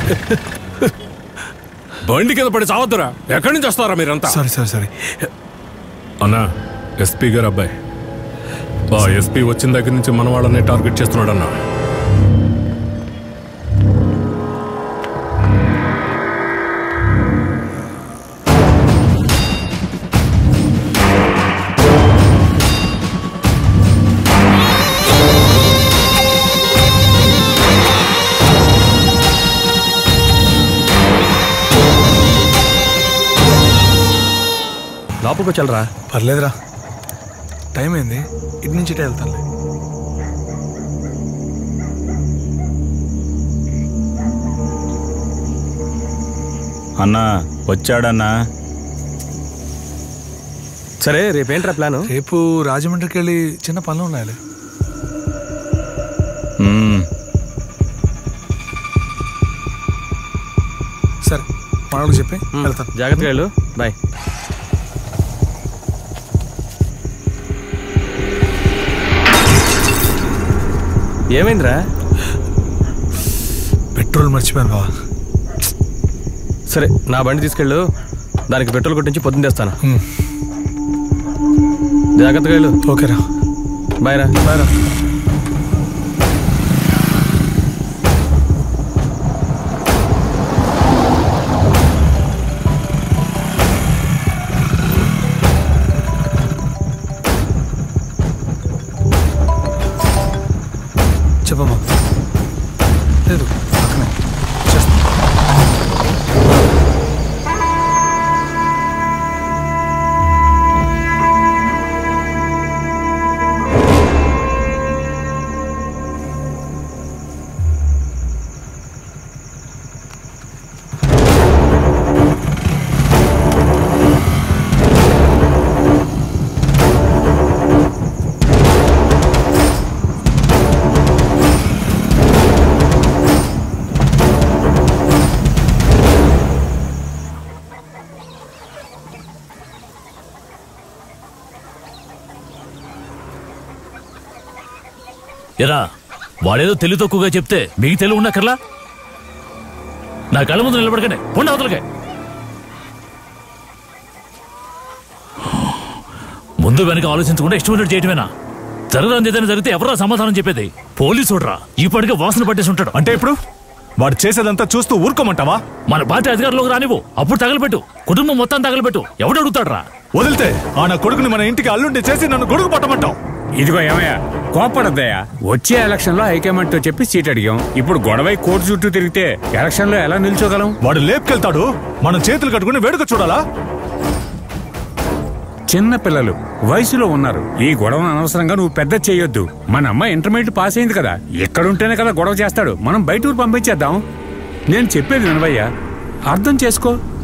బండి కింద పడి చావద్దురా ఎక్కడి నుంచి వస్తారా మీరంతా సారీ సారీ సారీ అన్నా ఎస్పీ గారు అబ్బాయి ఆ ఎస్పీ వచ్చిన దగ్గర నుంచి మన వాళ్ళని టార్గెట్ చేస్తున్నాడు అన్నా లోపలికి వచ్చాలరా పర్లేదురా టైం అయింది ఇటు నుంచి ఇటే వెళ్తానులే అన్నా వచ్చాడన్నా సరే రేపేంట్రా ప్లాను రేపు రాజమండ్రికి వెళ్ళి చిన్న పనులు ఉన్నాయిలే మ్మ్. సరే మనకు చెప్పి వెళ్తాను జాగ్రత్తగా వెళ్ళు బాయ్ ఏమైందిరా పెట్రోల్ మర్చిపోయాను బావా సరే నా బండి తీసుకెళ్ళు దానికి పెట్రోల్ కొట్టించి పొద్దున్న తెస్తాను హ్మ్. జాగ్రత్తగా వెళ్ళు ఓకేరా బాయ్ రా బాయ్ రా చెప్పమ్మా లేదు పక్కనే చేస్తా ఎరా వాడేదో తెలివి తక్కువగా చెప్తే మీకు తెలివి ఉన్నక్కర్లా నా కళ్ళ ముందు నిలబడకనే పొండి అవతలకే ముందు వెనక ఆలోచించకుండా ఇష్టమైనట్టు చేయటమేనా జరగదని ఏదైనా జరిగితే ఎవరా సమాధానం చెప్పేది పోలీసు చూడరా ఇప్పటికే వాసన పట్టేసి ఉంటాడు అంటే ఇప్పుడు వాడు చేసేదంతా చూస్తూ ఊరుకోమంటావా మన పార్టీ అధికారంలోకి రానివ్వు అప్పుడు తగలబెట్టు కుటుంబం మొత్తం తగలబెట్టు ఎవడు అడుగుతాడ్రా వదిలితే ఆ నా కొడుకుని మన ఇంటికి అల్లుండి చేసి నన్ను గొడుగు పట్టమంటావు ఇదిగో ఏమయ్యా కోపడద్దయ్యా వచ్చే ఎలక్షన్ లో హైకమాండ్ తో చెప్పి సీట్ అడిగాం ఇప్పుడు గొడవై కోర్టు చుట్టూ తిరిగితే ఎలక్షన్ లో ఎలా నిల్చోగలం వాడు లేపుకెళ్తాడు మనం చేతులు కట్టుకుని వేడుక చూడాలా చిన్న పిల్లలు వయసులో ఉన్నారు ఈ గొడవను అనవసరంగా నువ్వు పెద్ద చేయొద్దు మన అమ్మాయి ఇంటర్మీడియట్ పాస్ అయింది కదా ఎక్కడుంటేనే కదా గొడవ చేస్తాడు మనం బయట ఊరు పంపించేద్దాం నేను చెప్పేది వినవయ్యా అర్థం చేసుకో